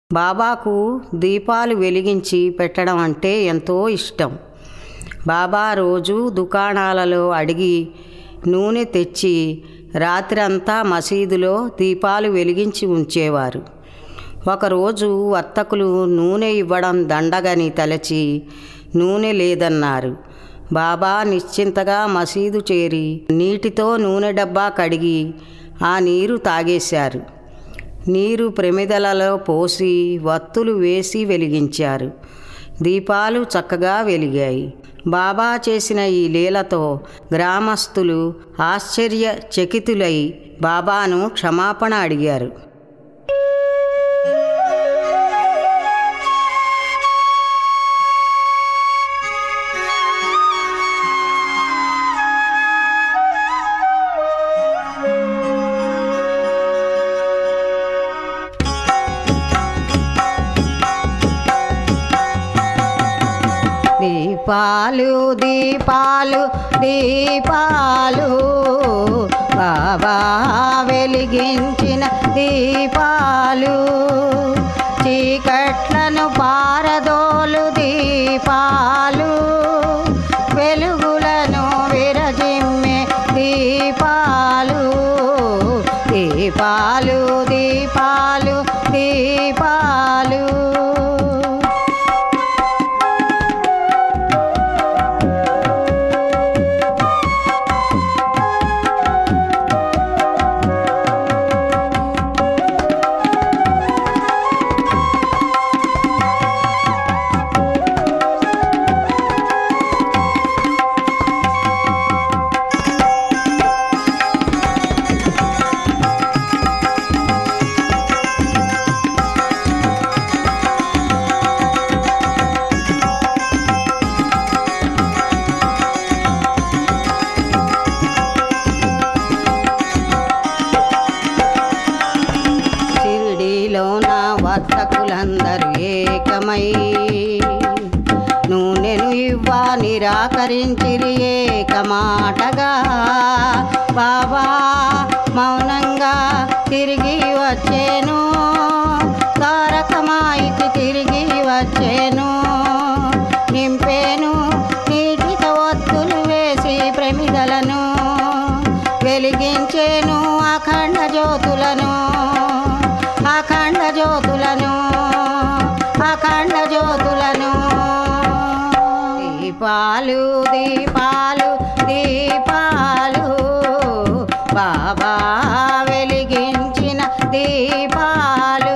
బాబాకు దీపాలు వెలిగించి పెట్టడం అంటే ఎంతో ఇష్టం బాబా రోజు దుకాణాలలో అడిగి నూనె తెచ్చి రాత్రంతా మసీదులో దీపాలు వెలిగించి ఉంచేవారు ఒకరోజు వర్తకులు నూనె ఇవ్వడం దండగని తలచి నూనె లేదన్నారు బాబా నిశ్చింతగా మసీదు చేరి నీటితో నూనె డబ్బా కడిగి ఆ నీరు తాగేశారు నీరు ప్రమిదలలో పోసి వత్తులు వేసి వెలిగించారు దీపాలు చక్కగా వెలిగాయి బాబా చేసిన ఈ లీలతో గ్రామస్తులు ఆశ్చర్యచకితులై బాబాను క్షమాపణ అడిగారు దీపాలు దీపాలు దీపాలు బాబా వెలిగించిన దీపాలు చీకట్లను పారదోలు దీపాలు వెలుగులను విరజిమ్మే దీపాలు దీపాలు దీపాలు దీపాలు షిరిడీలోన వర్తకులందరూ ఏకమై నూనెను ఇవ్వ నిరాకరించిరి ఏకమాటగా బాబా మౌనంగా తిరిగి వచ్చేను తారకమాయికి తిరిగి వచ్చేను నింపేను నీటితో ఒత్తులు వేసి ప్రమిదలను వెలిగించేను అఖండ జ్యోతులను అఖండ జ్యోతులను అఖండ జ్యోతులను దీపాలు దీపాలు దీపాలు బాబా వెలిగించిన దీపాలు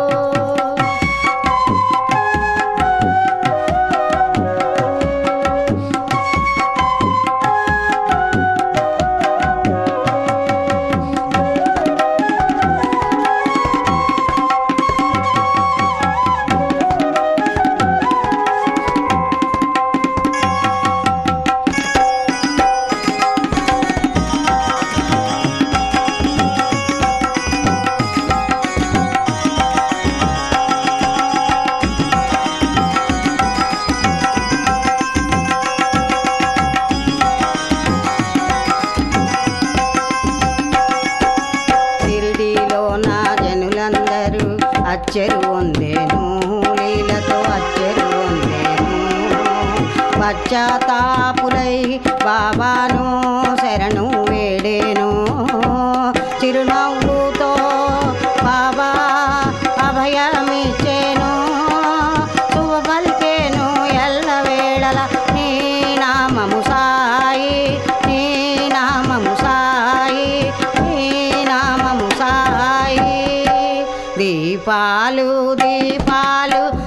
షిరిడీలో నా జనులందరూ అచ్చెరు వందేను లీలతో అచ్చెరు వందేను పశ్చాత్తాపులై బాబాను శరణు వేడేను చిరునవ్వుతో బాబా అభయమిచ్చేను శుభపలికేను ఎల్లవేళల నీ నామము సాయి నీ నామము సాయి నీ నామము సాయి దీపాలు దీపాలు